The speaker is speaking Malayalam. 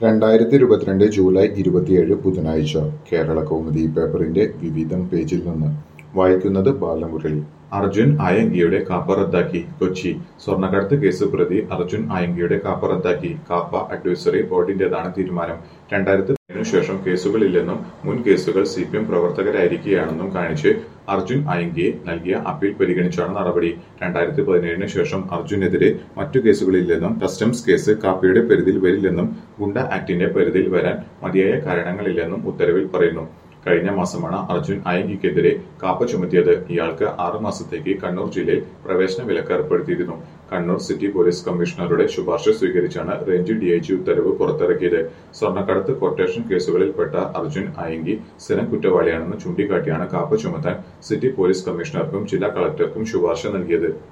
രണ്ടായിരത്തി ഇരുപത്തിരണ്ട് ജൂലൈ ഇരുപത്തിയേഴ് ബുധനാഴ്ച കേരള കൗമുദി പേപ്പറിന്റെ വിവിധം പേജിൽ നിന്ന് വായിക്കുന്നത് ബാലമുരളി അർജുൻ ആയങ്കിയുടെ കാപ്പ റദ്ദാക്കി കൊച്ചി സ്വർണ്ണക്കടത്ത് കേസ് പ്രതി അർജുൻ ആയങ്കിയുടെ കാപ്പ റദ്ദാക്കി കാപ്പ അഡ്വൈസറി ബോർഡിന്റേതാണ് തീരുമാനം രണ്ടായിരത്തി പതിനു ശേഷം കേസുകളില്ലെന്നും മുൻ കേസുകൾ സി പി എം പ്രവർത്തകരായിരിക്കുകയാണെന്നും കാണിച്ച് അർജുൻ ആയങ്കിയെ നൽകിയ അപ്പീൽ പരിഗണിച്ചാണ് നടപടി രണ്ടായിരത്തി പതിനേഴിന് ശേഷം അർജുനെതിരെ മറ്റു കേസുകളില്ലെന്നും കസ്റ്റംസ് കേസ് കാപ്പയുടെ പരിധിയിൽ വരില്ലെന്നും ഗുണ്ട ആക്ടിന്റെ പരിധിയിൽ വരാൻ മതിയായ കാരണങ്ങളില്ലെന്നും ഉത്തരവിൽ പറയുന്നു കഴിഞ്ഞ മാസമാണ് അർജുൻ അയങ്കിക്കെതിരെ കാപ്പ ചുമത്തിയത് ഇയാൾക്ക് ആറു മാസത്തേക്ക് കണ്ണൂർ ജില്ലയിൽ പ്രവേശന വിലക്ക് ഏർപ്പെടുത്തിയിരുന്നു കണ്ണൂർ സിറ്റി പോലീസ് കമ്മീഷണറുടെ ശുപാർശ സ്വീകരിച്ചാണ് റേഞ്ച് ഡിഐജി ഉത്തരവ് പുറത്തിറക്കിയത് സ്വർണ്ണക്കടത്ത് കൊട്ടേഷൻ കേസുകളിൽപ്പെട്ട അർജുൻ അയങ്കി സ്ഥിരം കുറ്റവാളിയാണെന്ന് ചൂണ്ടിക്കാട്ടിയാണ് കാപ്പ ചുമത്താൻ സിറ്റി പോലീസ് കമ്മീഷണർക്കും ജില്ലാ കളക്ടർക്കും ശുപാർശ നൽകിയത്